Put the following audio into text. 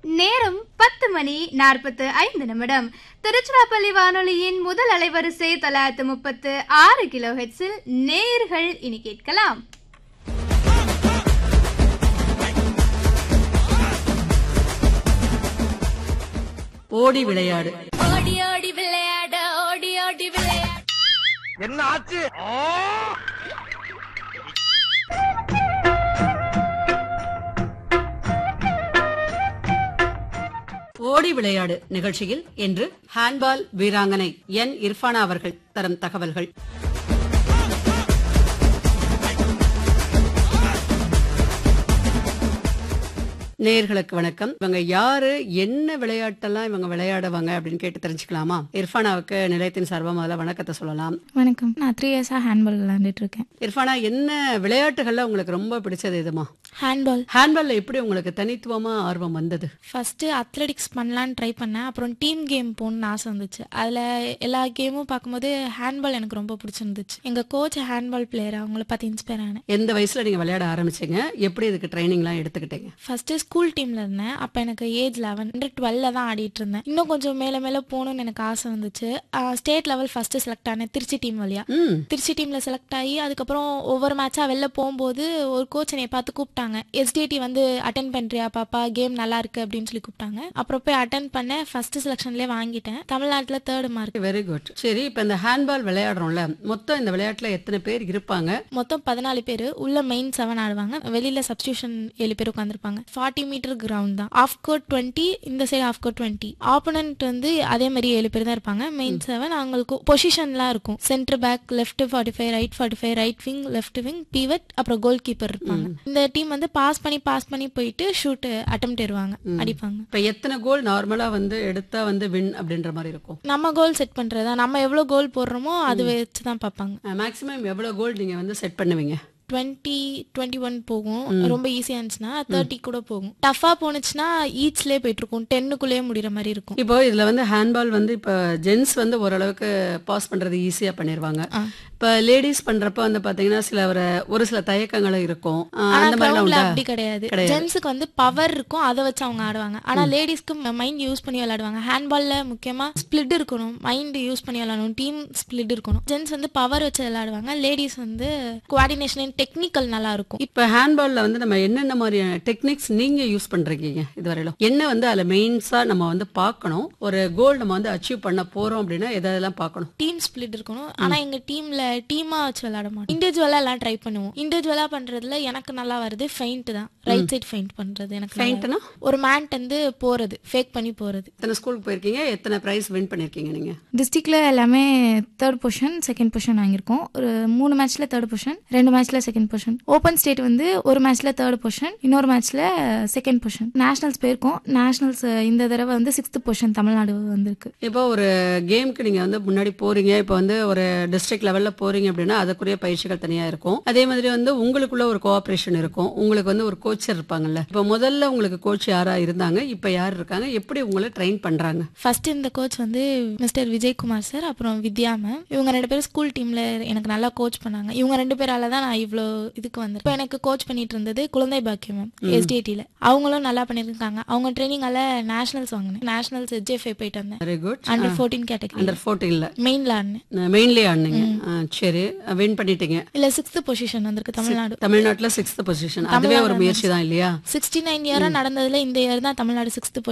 நேரம் பத்து மணி நாற்பத்து ஐந்து நிமிடம் திருச்சிராப்பள்ளி வானொலியின் முதல் அலைவரிசை தொள்ளாயிரத்து முப்பத்து ஆறு கிலோ ஹெட்ஸில் நேயர்கள் இனி கேட்கலாம் ஓடி விளையாடு ஓடி ஓடி விளையாட ஓடி ஓடி விளையாட என்ன ஆச்சு ஓடி விளையாடு நிகழ்ச்சியில் இன்று ஹேண்ட்பால் வீராங்கனை என் இர்ஃபானா அவர்கள் தரும் தகவல்கள் நேயர்களுக்கு வணக்கம் இவங்க யாரு என்ன விளையாட்டெல்லாம் இவங்க விளையாடுவாங்க அப்படின்னு கேட்டு தெரிஞ்சுக்கலாமா இர்ஃபானாவுக்கு நிலையத்தின் சார்பா முதல்ல வணக்கத்தை சொல்லலாம் வணக்கம் நான் த்ரீ இயர்ஸாக ஹேண்ட்பால் விளையாண்டுட்டு இருக்கேன் இர்ஃபானா என்ன விளையாட்டுகள்ல உங்களுக்கு ரொம்ப பிடிச்சது எதுமா ஹேண்ட்பால் ஹேண்ட்பால்ல எப்படி உங்களுக்கு தனித்துவமா ஆர்வம் வந்தது ஃபஸ்ட்டு அத்லெட்டிக்ஸ் பண்ணலான்னு ட்ரை பண்ணேன் அப்புறம் டீம் கேம் போகணுன்னு ஆசை வந்துச்சு அதில் எல்லா கேமும் பார்க்கும்போது ஹேண்ட்பால் எனக்கு ரொம்ப பிடிச்சிருந்துச்சு எங்கள் கோச் ஹேண்ட்பால் பிளேயர் அவங்கள பார்த்து இன்ஸ்பயர் ஆனேன் எந்த வயசுல நீங்க விளையாட ஆரம்பிச்சீங்க எப்படி இதுக்கு ட்ரைனிங்லாம் எடுத்துக்கிட்டீங்க ஃபஸ்ட்டு ஸ்கூல் டீமில் இருந்தேன் அப்போ எனக்கு ஏஜ் லெவன் டுவெல்ல தான் ஆடிட்டு இருந்தேன் இன்னும் கொஞ்சம் மேலே மேலே போகணுன்னு எனக்கு ஆசை வந்துச்சு ஸ்டேட் லெவல் ஃபஸ்ட்டு செலக்ட் ஆனேன் திருச்சி டீம் வழியா ம் திருச்சி டீம்ல செலக்ட் ஆகி அதுக்கப்புறம் ஒவ்வொரு மேட்சா வெளில போகும்போது ஒரு கோச் என்னை பார்த்து கூப்பிட்டாங்க எஸ்டிடி வந்து அட்டன் பண்றியா பாப்பா கேம் நல்லா இருக்கு அப்படின்னு சொல்லி கூப்பிட்டாங்க அப்புறம் போய் அட்டன் பண்ணேன் ஃபர்ஸ்ட் செலக்ஷன்லேயே வாங்கிட்டேன் தமிழ்நாட்டுல தேர்ட் மார்க் வெரி குட் சரி இப்ப இந்த ஹேண்ட்பால் விளையாடுறோம்ல மொத்தம் இந்த விளையாட்டுல எத்தனை பேர் இருப்பாங்க மொத்தம் பதினாலு பேர் உள்ள மெயின் செவன் ஆடுவாங்க வெளியில சப்ஸ்டியூஷன் ஏழு பேர் உட்காந்துருப்பாங்க ஃபார்ட்டி மீட்டர் கிரவுண்ட் தான் ஆஃப் கோட் டுவெண்ட்டி இந்த side half court twenty opponent வந்து அதே மாதிரி ஏழு பேர் தான் இருப்பாங்க மெயின் செவன் அவங்களுக்கு பொசிஷன்லாம் இருக்கும் centre back left forty five right forty five right wing left wing pivot அப்புறம் கோல் கீப்பர் இருப்பாங்க இந்த டீம் வந்து பாஸ் பண்ணி பாஸ் பண்ணி போயிட்டு ஷூட் அட்டம் வருவாங்க அடிப்பாங்க இப்ப எத்தனை கோல் நார்மலா வந்து எடுத்தா வந்து வின் அப்படின்ற மாதிரி இருக்கும் நம்ம கோல் செட் பண்றதா நம்ம எவ்வளவு கோல் போடுறோமோ அது வச்சு தான் பார்ப்பாங்க மேக்ஸிமம் எவ்வளவு கோல் நீங்க வந்து செட் பண்ணுவீங்க டுவெண்ட்டி டுவெண்ட்டி ஒன் போகும் ரொம்ப ஈஸியா இருந்துச்சுன்னா தேர்ட்டி கூட போகும் டஃபா போனுச்சுன்னா ஈச்லயே போயிட்டு இருக்கும் டென்னுக்குள்ளேயே முடிகிற மாதிரி இருக்கும் இப்போ இதுல வந்து ஹேண்ட்பால் வந்து இப்ப ஜென்ஸ் வந்து ஓரளவுக்கு பாஸ் பண்றது ஈஸியா பண்ணிருவாங்க இப்ப லேடிஸ் பண்றப்ப வந்து பாத்தீங்கன்னா சில ஒரு ஒரு சில தயக்கங்களும் இருக்கும் ஆஹ் ஆனா அந்த மாதிரிலாம் கிரவுண்ட்ல உண்டா அப்படி கிடையாது கிடையாது. ஜென்ஸுக்கு வந்து பவர் இருக்கும் அதை வச்சு அவங்க ஆடுவாங்க ஆனா லேடிஸ்க்கு மைண்ட் யூஸ் பண்ணி விளையாடுவாங்க ஹேண்ட்பால்ல முக்கியமா ஸ்பிளிட் இருக்கணும் மைண்ட் யூஸ் பண்ணி விளையாடணும் டீம் ஸ்பிளிட் இருக்கணும் ஜென்ஸ் வந்து பவர் வச்சு விளையாடுவாங்க லேடிஸ் வந்து கோஆர்டினேஷன் டெக்னிக்கல் நல்லா இருக்கும் இப்ப ஹேண்ட்பால்ல வந்து நம்ம என்னென்ன மாதிரியான டெக்னிக்ஸ் நீங்க யூஸ் பண்றீங்க இதுவரையிலும் என்ன வந்து அதுல மெயின்ஸா நம்ம வந்து பார்க்கணும் ஒரு கோல் நம்ம வந்து அச்சீவ் பண்ண போறோம் அப்படின்னா எதெல்லாம் பார்க்கணும் டீம் ஸ்பிளிட் இருக்கணும் ஆனா எங்க டீம்ல டீமா வச்சு விளையாட மாட்டோம் இண்டிவிஜுவலா எல்லாம் ட்ரை பண்ணுவோம் இண்டிவிஜுவலா பண்றதுல எனக்கு நல்லா வருது ஃபெயிண்ட் தான் ரைட் சைடு ஃபெயிண்ட் பண்றது எனக்கு நல்லா Feint னா? வருது. ஒரு மேண்ட் வந்து போறது ஃபேக் பண்ணி போறது எத்தனை ஸ்கூலுக்கு போயிருக்கீங்க எத்தனை பிரைஸ் வின் பண்ணிருக்கீங்க நீங்க டிஸ்ட்ரிக்ட்ல எல்லாமே தேர்ட் பொசிஷன் செகண்ட் பொசிஷன் வாங்கியிருக்கோம் ஒரு மூணு மேட்ச்ல தேர்ட் பொசிஷன் ரெண்டு மேட்ச்ல செகண்ட் பொசிஷன் ஓப்பன் ஸ்டேட் வந்து ஒரு மேட்ச்ல தேர்ட் பொசிஷன் இன்னொரு மேட்ச்ல செகண்ட் பொசிஷன் நேஷனல்ஸ் போயிருக்கோம் நேஷனல்ஸ் இந்த தடவை வந்து சிக்ஸ்த் பொசிஷன் தமிழ்நாடு வந்திருக்கு இப்போ ஒரு கேமுக்கு நீங்க வந்து முன்னாடி போறீங்க இப்போ வந்து ஒரு டிஸ்ட்ரிக்ட் லெவல்ல போறீங்க அப்படின்னா அதுக்குரிய பயிற்சிகள் தனியா இருக்கும் அதே மாதிரி வந்து உங்களுக்குள்ள ஒரு கோஆபரேஷன் இருக்கும் உங்களுக்கு வந்து ஒரு கோச்சர் இருப்பாங்கல்ல இப்போ முதல்ல உங்களுக்கு கோச் யாரா இருந்தாங்க இப்போ யார் இருக்காங்க எப்படி உங்களை ட்ரெயின் பண்றாங்க ஃபர்ஸ்ட் இந்த கோச் வந்து மிஸ்டர் விஜயகுமார் சார் அப்புறம் வித்யா மேம் இவங்க ரெண்டு பேரும் ஸ்கூல் டீம்ல எனக்கு நல்லா கோச் பண்ணாங்க இவங்க ரெண்டு பேரால தான் நான் இவ்வளோ இதுக்கு வந்தேன் இப்போ எனக்கு கோச் பண்ணிட்டு இருந்தது குழந்தை பாக்கியம் மேம் எஸ்டிடியில் அவங்களும் நல்லா பண்ணியிருக்காங்க அவங்க ட்ரைனிங்கால நேஷனல்ஸ் வாங்கினேன் நேஷனல்ஸ் எஜ்எஃப்ஐ போயிட்டு வந்தேன் very good under fourteen category under ஃபோர்டீன்ல மெயின்ல ஆடினேன் மெயின்லயே ஆடுனீங்க ஆ, சரி வின் பண்ணிட்டீங்க இல்ல சிக்ஸ்த் பொசிஷன் வந்திருக்கு தமிழ்நாடு தமிழ்நாட்டுல சிக்ஸ்த் பொசிஷன் அதுவே ஒரு முயற்சி தான் இல்லையா சிக்ஸ்டி நைன் இயரா நடந்ததுல இந்த இயர் தான் தமிழ்நாடு சிக்ஸ்த்